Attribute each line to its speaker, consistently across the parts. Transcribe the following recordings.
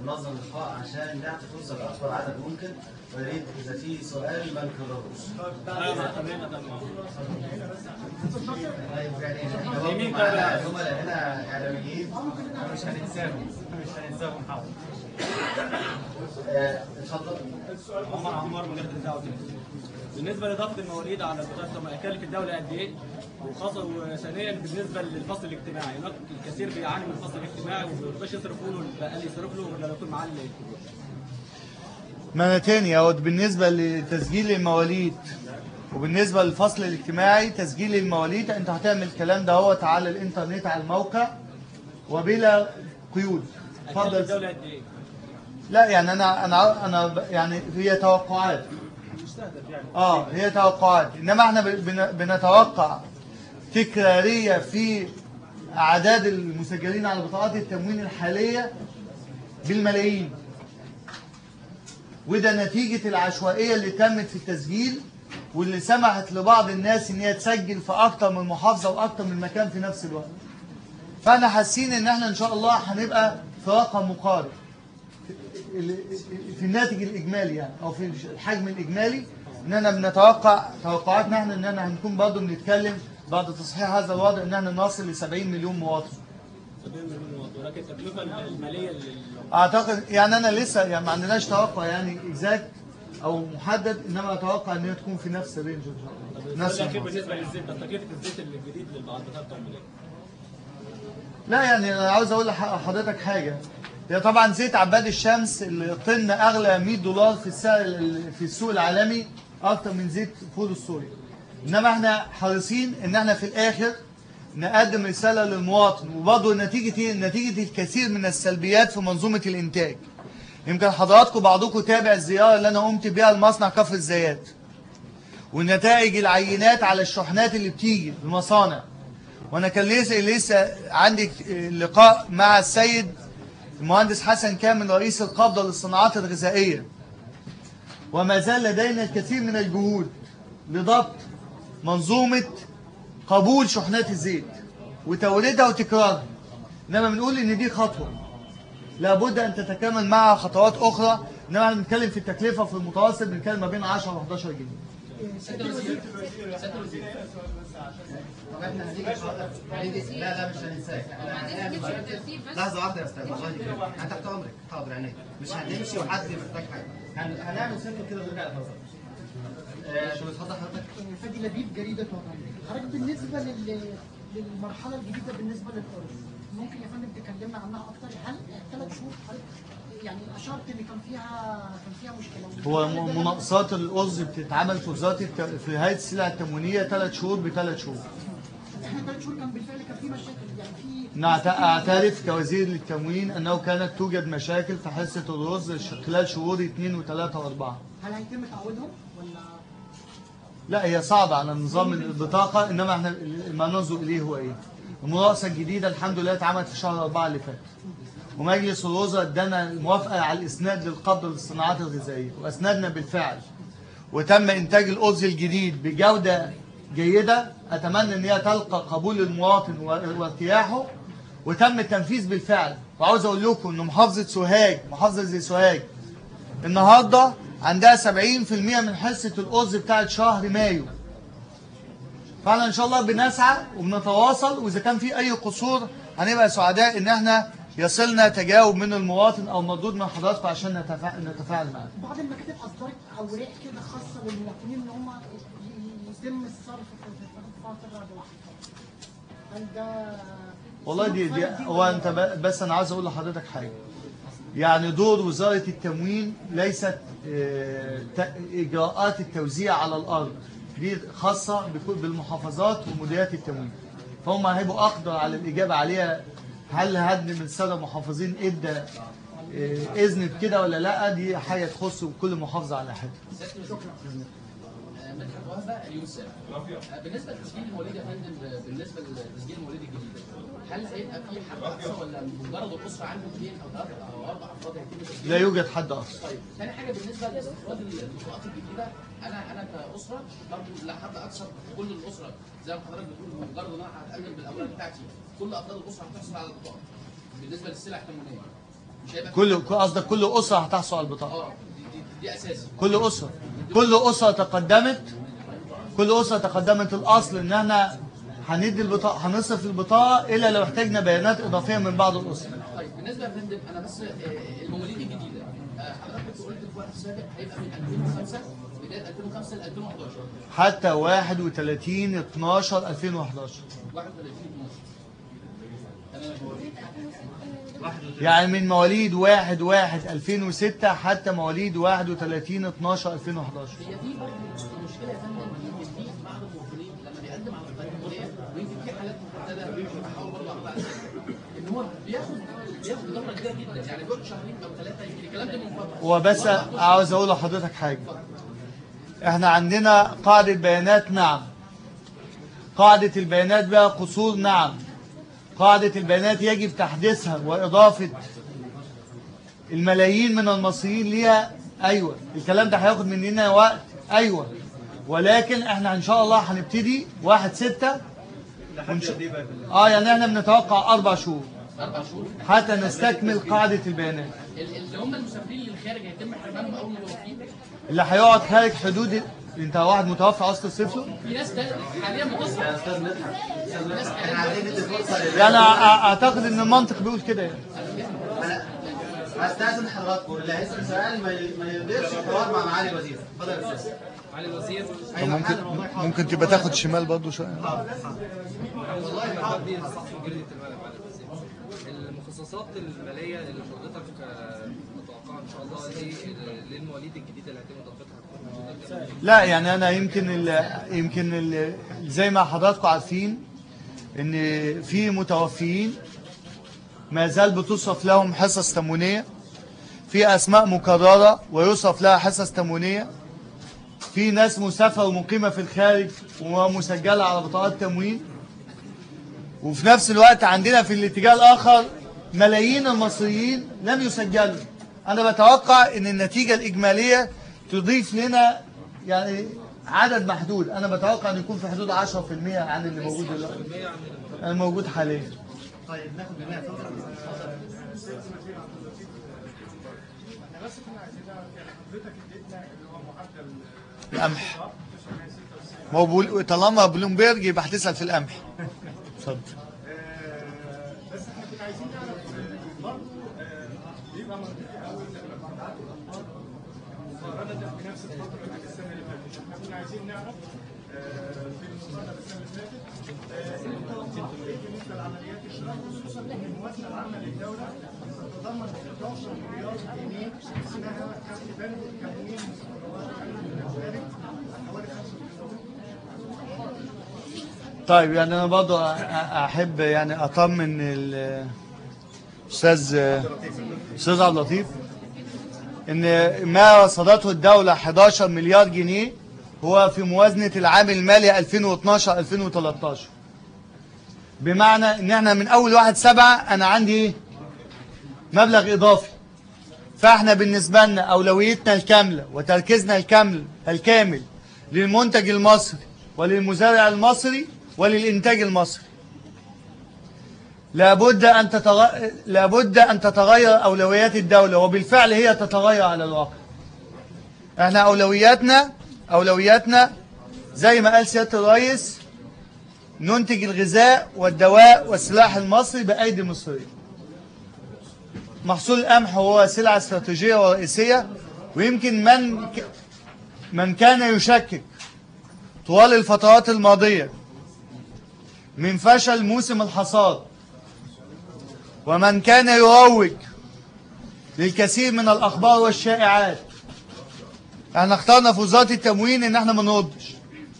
Speaker 1: ننظم لقاء عشان نعطي فرصه لاكبر عدد ممكن ويا ريت اذا في سؤال ما نكرروش. طيب يعني هم معانا زملاء هنا اعلاميين
Speaker 2: مش هننساهم مش هننساهم حاضر
Speaker 1: آه، اتفضل.
Speaker 2: عمر عمار من جهه الدعوه بالنسبه لضغط المواليد على بطاقه كلف الدوله قد ايه وخاصه وثانيا بالنسبه للفصل الاجتماعي هناك الكثير بيعاني من الفصل الاجتماعي وما بيرضاش يصرفوا له الاقل يصرف له ولا يكون معاه الكبير
Speaker 3: مرة تانية هو بالنسبة لتسجيل المواليد وبالنسبة للفصل الاجتماعي تسجيل المواليد انت هتعمل الكلام ده هو على الانترنت على الموقع وبلا قيود
Speaker 2: كلف
Speaker 3: اتفضل
Speaker 2: الدوله قد ايه
Speaker 3: لا يعني انا انا انا ب- يعني هي توقعات اه هي توقعات انما احنا ب- بن- بنتوقع تكرارية في اعداد المسجلين على بطاقات التموين الحالية بالملايين وده نتيجة العشوائية اللي تمت في التسجيل واللي سمحت لبعض الناس ان هي تسجل في اكتر من محافظة واكتر من مكان في نفس الوقت فاحنا حاسين ان احنا ان شاء الله هنبقى في رقم مقارب في الناتج الاجمالي يعني او في الحجم الاجمالي اننا بنتوقع توقعاتنا احنا اننا هنكون برضه بنتكلم بعد تصحيح هذا الوضع ان احنا نصل ل 70 مليون مواطن
Speaker 2: ولكن التكلفه الماليه لل-
Speaker 3: اعتقد يعني انا لسه يعني ما عندناش توقع يعني اكزاكت او محدد انما اتوقع ان هي تكون في نفس الرينج ان شاء الله نفس
Speaker 2: السؤال الاخير
Speaker 3: المحافظة.
Speaker 2: بالنسبه للزيت ده تكلفه الزيت الجديد للبطاقه التموينيه
Speaker 3: لا يعني انا عاوز اقول لحضرتك حاجه هي طبعا زيت عباد الشمس اللي طن اغلى 100 دولار في السعر في السوق العالمي اكتر من زيت فول الصويا انما احنا حريصين ان احنا في الاخر نقدم رساله للمواطن وبرضه نتيجه ايه؟ نتيجه الكثير من السلبيات في منظومه الانتاج يمكن حضراتكم بعضكم تابع الزياره اللي انا قمت بيها لمصنع كفر الزيات ونتائج العينات على الشحنات اللي بتيجي المصانع وانا كان لسه لسه عندي لقاء مع السيد المهندس حسن كامل رئيس القبضه للصناعات الغذائيه وما زال لدينا الكثير من الجهود لضبط منظومه قبول شحنات الزيت وتوريدها وتكرارها انما بنقول ان دي خطوه لابد ان تتكامل معها خطوات اخرى انما احنا بنتكلم في التكلفه في المتوسط بنتكلم ما بين 10 و 11 جنيه
Speaker 1: طب احنا هنيجي هنيجي- لا لا مش هننساك احنا هنعمل لحظه واحده يا استاذ الله يكرمك انا تحت امرك حاضر عينيك مش هنمشي وحد محتاج حاجه هن- هنعمل سيركل كده ونرجع لحضرتك آه، شو اتفضل حضرتك
Speaker 4: فادي لبيب جريدة وطن حضرتك بالنسبة لل... للمرحلة الجديدة بالنسبة للأرز ممكن يا فندم تكلمنا عنها أكتر هل ثلاث شهور حضرتك يعني أشرت إن كان فيها كان فيها مشكلة
Speaker 3: هو م- مناقصات الأرز بتتعمل في وزارة الت... في هيئة السلع التموينية ثلاث شهور بثلاث شهور.
Speaker 4: احنا ثلاث شهور كان بالفعل كان في مشاكل يعني في
Speaker 3: نعت- أعترف كوزير للتموين أنه كانت توجد مشاكل في حصة الرز ش- خلال شهور اثنين وثلاثة وأربعة.
Speaker 4: هل هيتم تعويضهم ولا
Speaker 3: لا هي صعبة على نظام البطاقة إنما احنا ما ننظر إليه هو إيه؟ المناقصة الجديدة الحمد لله اتعملت في شهر أربعة اللي فات. ومجلس الوزراء ادانا الموافقة على الإسناد للقبض للصناعات الغذائية وأسندنا بالفعل. وتم إنتاج الأرز الجديد بجودة جيدة أتمنى إن هي تلقى قبول المواطن و- وارتياحه وتم التنفيذ بالفعل وعاوز أقول لكم إن محافظة سوهاج محافظة زي سوهاج النهارده عندها 70% من حصة الأرز بتاعت شهر مايو فاحنا ان شاء الله بنسعى وبنتواصل واذا كان في اي قصور هنبقى سعداء ان احنا يصلنا تجاوب من المواطن او مردود من حضراتكم عشان نتفا- نتفاعل معاه
Speaker 4: بعض المكاتب أصدرت أوراق كده خاصة للمواطنين إن هم ي- يتم الصرف في في فترة لاحقة هل ده
Speaker 3: والله دي, دي هو انت ب- بس انا عايز اقول لحضرتك حاجه يعني دور وزاره التموين ليست آه، ت- اجراءات التوزيع على الارض دي خاصه بكل- بالمحافظات ومديريات التموين فهم هيبقوا اقدر على الاجابه عليها هل حد من الساده المحافظين ادى آه، اذن بكده ولا لا دي حاجه تخص كل محافظه على حده
Speaker 5: مدحت وهبه اليوسف بالنسبه لتسجيل المواليد يا فندم بالنسبه لتسجيل المواليد الجديد هل هيبقى في حد اقصى ولا مجرد الاسره عنده اثنين او ثلاثه او اربع افراد هيتم تسجيل
Speaker 3: لا يوجد حد اقصى
Speaker 5: طيب ثاني حاجه بالنسبه لاستفراد البطاقات الجديده انا انا كاسره برضه لا حد اكثر كل الاسره زي ما حضرتك بتقول مجرد ان انا هتقدم بالاوراق بتاعتي كل افراد الاسره هتحصل على البطاقه بالنسبه للسلع التموينيه مش هيبقى
Speaker 3: كل قصدك كل اسره هتحصل على البطاقه
Speaker 5: اه دي, دي, دي اساسي
Speaker 3: كل اسره كل اسره تقدمت كل اسره تقدمت الاصل ان احنا هندي البطاقه هنصرف البطاقه الا لو احتاجنا بيانات اضافيه من بعض الاسر
Speaker 5: طيب بالنسبه يا فندم انا بس آه، المواليد الجديده آه، حضرتك قلت في وقت سابق هيبقى من 2005 بدايه 2005 ل 2011
Speaker 3: حتى 31 12 2011
Speaker 5: 31
Speaker 3: يعني من مواليد 1 1 2006 حتى مواليد 31 12 2011
Speaker 5: هي دي برضه المشكله يا فندم ان في بعض المواطنين لما بيقدم على البطاقه الجمهوريه ويمكن في حالات محدده بحاول برضه اخد على ان هو بياخد بياخد دوره كبيره جدا يعني بيقعد شهرين او ثلاثه يمكن الكلام ده من فتره
Speaker 3: وبس عاوز اقول لحضرتك حاجه احنا عندنا قاعده بيانات نعم قاعده البيانات بها قصور نعم قاعده البيانات يجب تحديثها واضافه الملايين من المصريين ليها ايوه الكلام ده هياخد مننا وقت ايوه ولكن احنا ان شاء الله هنبتدي واحد ستة ونش... اه يعني احنا بنتوقع اربع شهور
Speaker 5: اربع شهور
Speaker 3: حتى نستكمل قاعده البيانات
Speaker 5: ال- اللي هم المسافرين للخارج هيتم حرمانهم اول ما يوفيه
Speaker 3: اللي هيقعد خارج حدود ال- انت واحد متوفى عاوز تصرف له
Speaker 5: في ناس تا- حاليا بتصرف ناس
Speaker 1: احنا
Speaker 5: حاليا
Speaker 1: عايزين ندي فرصه لل-
Speaker 3: يعني أع- اعتقد ان المنطق بيقول كده يعني
Speaker 1: انا استاذن حضراتكم اللي هيسال سؤال ما ي- ما يقدرش الحوار مع معالي الوزير اتفضل يا استاذ
Speaker 6: معالي الوزير
Speaker 3: طب ممكن ممكن تبقى تاخد شمال برضه شويه
Speaker 6: والله حاضر دي صح جريدة المال معالي الوزير المخصصات المالية اللي حضرتك آه، متوقعها ان شاء الله دي للمواليد الجديدة اللي هيتم ضبطها هتكون موجودة كام؟
Speaker 3: لا يعني انا يمكن ال يمكن ال زي ما حضراتكم عارفين ان في متوفيين ما زال بتصرف لهم حصص تموينيه في اسماء مكرره ويصرف لها حصص تموينيه في ناس مسافره ومقيمه في الخارج ومسجله على بطاقات تموين وفي نفس الوقت عندنا في الاتجاه الاخر ملايين المصريين لم يسجلوا انا بتوقع ان النتيجه الاجماليه تضيف لنا يعني عدد محدود انا بتوقع ان يكون في حدود 10% عن اللي موجود دلوقتي الموجود حاليا
Speaker 1: طيب ناخد منها اتفضل
Speaker 3: القمح ما هو بول- طالما بلومبيرج يبقى هتسال في القمح اتفضل
Speaker 7: بس احنا كنا عايزين نعرف آه، برضه آه، بيبقى منطقي قوي لما بنبعت مقارنة بنفس الفترة بتاعت السنة اللي فاتت، احنا كنا عايزين نعرف آه، في المقارنة بالسنة اللي فاتت آه، ايه التوقعات ايه بالنسبة لعمليات الشراء خصوصا ان الموازنة العامة للدولة تتضمن 11 مليار جنيه اسمها كف بند تموين مستوردات من الخارج حوالي 5
Speaker 3: طيب يعني انا برضه أ- أ- احب يعني اطمن ال- الاستاذ استاذ عبد اللطيف ان ما رصدته الدوله 11 مليار جنيه هو في موازنه العام المالي 2012 2013 بمعنى ان احنا من اول واحد سبعة انا عندي ايه مبلغ اضافي فاحنا بالنسبه لنا اولويتنا الكامله وتركيزنا الكامل الكامل للمنتج المصري وللمزارع المصري وللإنتاج المصري لابد أن تتغ... لابد أن تتغير أولويات الدولة وبالفعل هي تتغير على الواقع احنا أولوياتنا أولوياتنا زي ما قال سيادة الرئيس ننتج الغذاء والدواء والسلاح المصري بأيدي مصرية محصول القمح هو سلعة استراتيجية ورئيسية ويمكن من ك... من كان يشكك طوال الفترات الماضية من فشل موسم الحصاد ومن كان يروج للكثير من الأخبار والشائعات احنا اخترنا في وزارة التموين ان احنا ما نردش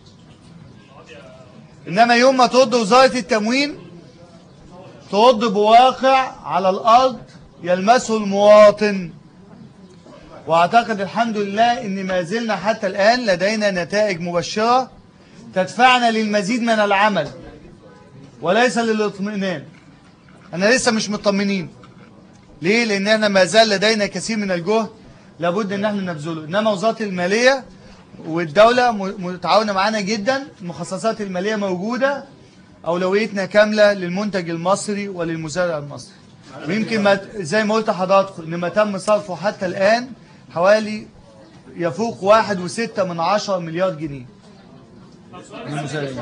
Speaker 3: انما يوم ما ترد وزارة التموين ترد بواقع على الارض يلمسه المواطن واعتقد الحمد لله ان ما زلنا حتى الان لدينا نتائج مبشره تدفعنا للمزيد من العمل وليس للاطمئنان انا لسه مش مطمنين ليه لان احنا ما زال لدينا كثير من الجهد لابد ان احنا نبذله انما وزاره الماليه والدوله م- متعاونه معانا جدا المخصصات الماليه موجوده اولويتنا كامله للمنتج المصري وللمزارع المصري ويمكن ما زي ما قلت لحضراتكم ان ما تم صرفه حتى الان حوالي يفوق واحد وستة من عشر مليار جنيه من المزارعين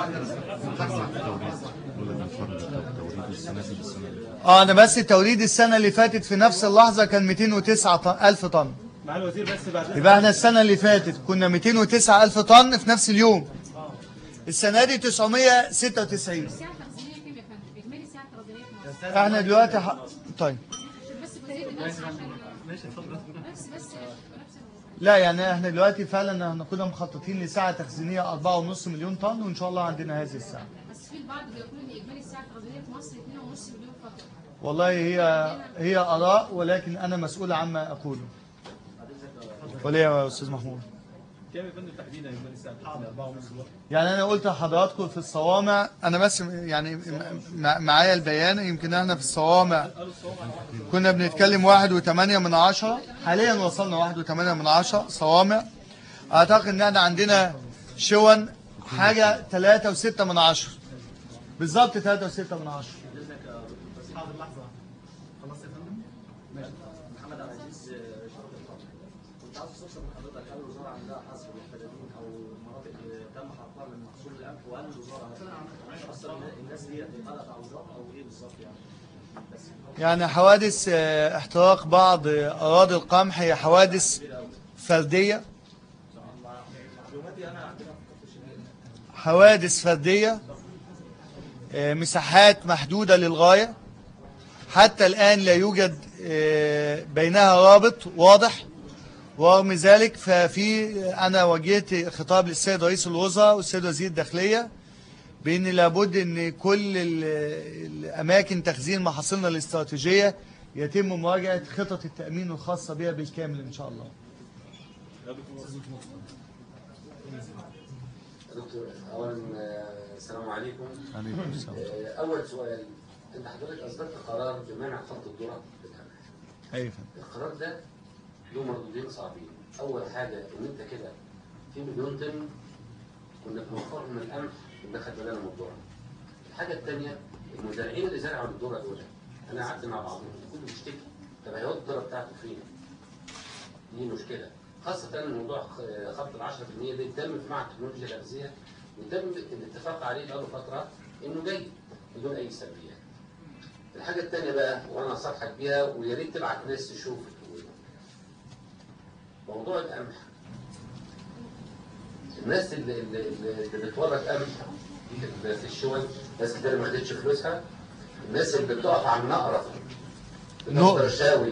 Speaker 3: اه انا بس التوريد السنه اللي فاتت في نفس اللحظه كان 209 طن- الف طن
Speaker 2: مع الوزير بس بعد
Speaker 3: يبقى احنا السنه اللي فاتت كنا 209 الف طن في نفس اليوم السنه دي 996
Speaker 8: الساعة التخزينية كام يا فندم؟ إجمالي الساعة التخزينية في مصر
Speaker 3: احنا دلوقتي ح... طيب
Speaker 8: عشان بس تزيد الناس عشان بس بس نفس
Speaker 3: لا يعني احنا دلوقتي فعلا احنا كنا مخططين لساعه تخزينيه 4.5 مليون طن وان شاء الله عندنا هذه الساعه
Speaker 8: بس في البعض بيقول إن إجمالي الساعة التخزينية في مصر 2.5 مليون فقط
Speaker 3: والله هي هي اراء ولكن انا مسؤول عما اقوله وليه يا استاذ محمود
Speaker 2: كام يا فندم تحديدا يبقى الساعه 4 ونص
Speaker 3: يعني انا قلت لحضراتكم في الصوامع انا بس يعني م- مع- معايا البيان يمكن احنا في الصوامع كنا بنتكلم واحد وثمانية من عشرة حاليا وصلنا واحد وثمانية من عشرة صوامع اعتقد ان احنا عندنا شون حاجة ثلاثة وستة من عشرة بالظبط ثلاثة وستة من عشرة
Speaker 1: حاضر لحظه خلصت يا فندم ماشي
Speaker 9: محمد عبد العزيز شرف القمر كنت عاوز استفسر من حضرتك هل الوزاره عندها حصر للفدادين او المناطق اللي تم حرقها من محصول القمح وهل الوزاره هتأثر الناس دي هتبقى تعويضات او ايه بالظبط يعني؟ بس
Speaker 3: يعني حوادث آه، احتراق بعض آه، أراضي القمح هي حوادث فردية
Speaker 9: معلوماتي انا عندنا
Speaker 3: حوادث فردية آه، مساحات محدودة للغاية حتى الآن لا يوجد آه، بينها رابط واضح ورغم ذلك ففي أنا وجهت خطاب للسيد رئيس الوزراء والسيد وزير الداخلية بأن لابد أن كل ال- الأماكن تخزين محاصيلنا الاستراتيجية يتم مراجعة خطط التأمين الخاصة بها بالكامل إن شاء الله
Speaker 10: دكتور اولا آه، السلام عليكم آه، اول سؤال انت حضرتك اصدرت قرار بمنع خلط الذره بالقمح
Speaker 3: أيوة فندم.
Speaker 10: القرار ده له مردودين صعبين اول حاجه ان انت كده في مليون طن كنا بنوفرهم من القمح ودخل بالنا من الذره الحاجه الثانيه المزارعين اللي زرعوا الذره دول انا قعدت مع بعضهم كله بيشتكي طب هيودي الذره بتاعته فين؟ دي مشكله خاصة موضوع خ- خط ال 10% ده تم في معهد تكنولوجيا الأغذية وتم الاتفاق عليه بقاله فترة إنه جيد بدون أي سلبيات. الحاجة الثانية بقى وأنا أنصحك بيها ويا ريت تبعت ناس تشوف موضوع القمح الناس اللي, اللي, اللي بتورد قمح في- في الشون ناس كتير ما خدتش فلوسها الناس اللي بتقف على النقرة
Speaker 3: نقرة.
Speaker 10: الرشاوي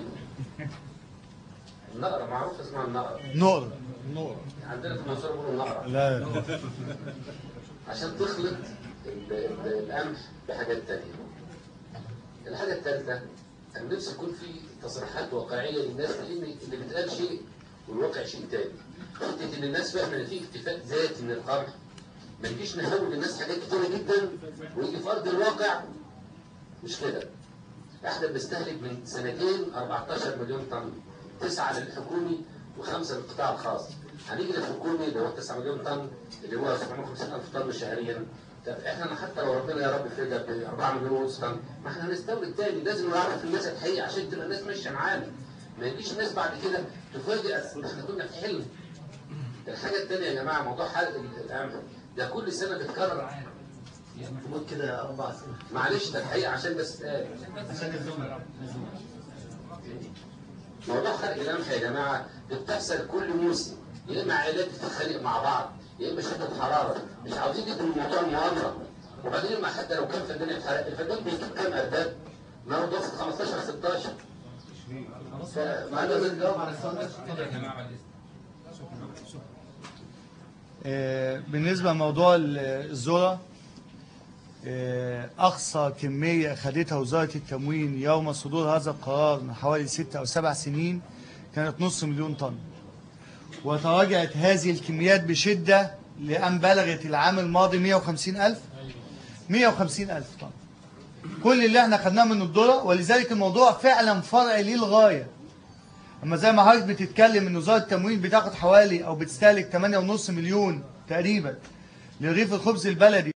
Speaker 10: النقرة معروف اسمها النقرة
Speaker 3: نقر
Speaker 10: عندنا في المنصورة بيقولوا النقرة
Speaker 3: لا
Speaker 10: عشان تخلط ال- ال- القمح بحاجات تانية الحاجة الثالثة أنا نفسي يكون في تصريحات واقعية للناس لأن اللي بيتقال شيء والواقع شيء تاني حتة إن الناس فاهمة إن في اكتفاء ذاتي من القمح ما نجيش نهول للناس حاجات كتيرة جدا ويجي في أرض الواقع مش كده احنا بنستهلك من سنتين 14 مليون طن تسعة للحكومي وخمسة للقطاع الخاص هنيجي للحكومي اللي هو 9 مليون طن اللي هو 750 ألف طن شهريا طب احنا حتى لو ربنا يا رب فرجع ب 4 مليون ونص طن ما احنا هنستورد تاني لازم نعرف الناس الحقيقة عشان تبقى الناس ماشية معانا ما يجيش الناس بعد كده تفاجئ احنا كنا في حلم الحاجة التانية يا جماعة موضوع حرق ال- القمح ده كل سنة بيتكرر
Speaker 1: المفروض كده اربع اسئله
Speaker 10: معلش ده الحقيقة عشان بس آه.
Speaker 1: عشان الزملاء
Speaker 10: موضوع خلق القمح يا جماعه ده بتحصل كل موسم يا اما عائلات بتتخانق مع بعض يا اما شده حراره مش عاوزين يدوا الموضوع مؤامره وبعدين ما حتى لو كان فدان اتحرق الفدان بيجيب كام ارداب؟ ما هو ضغط 15 16
Speaker 1: ما لازم نجاوب على السؤال ده اتفضل يا جماعه
Speaker 3: آه، بالنسبة لموضوع ال- الذرة آه، أقصى كمية خدتها وزارة التموين يوم صدور هذا القرار من حوالي ستة أو سبع سنين كانت نص مليون طن وتراجعت هذه الكميات بشدة لأن بلغت العام الماضي 150 ألف 150 ألف طن كل اللي احنا خدناه من الذرة ولذلك الموضوع فعلا فرعي للغاية اما زي ما حضرتك بتتكلم ان وزاره التموين بتاخد حوالي او بتستهلك 8.5 مليون تقريبا لرغيف الخبز البلدي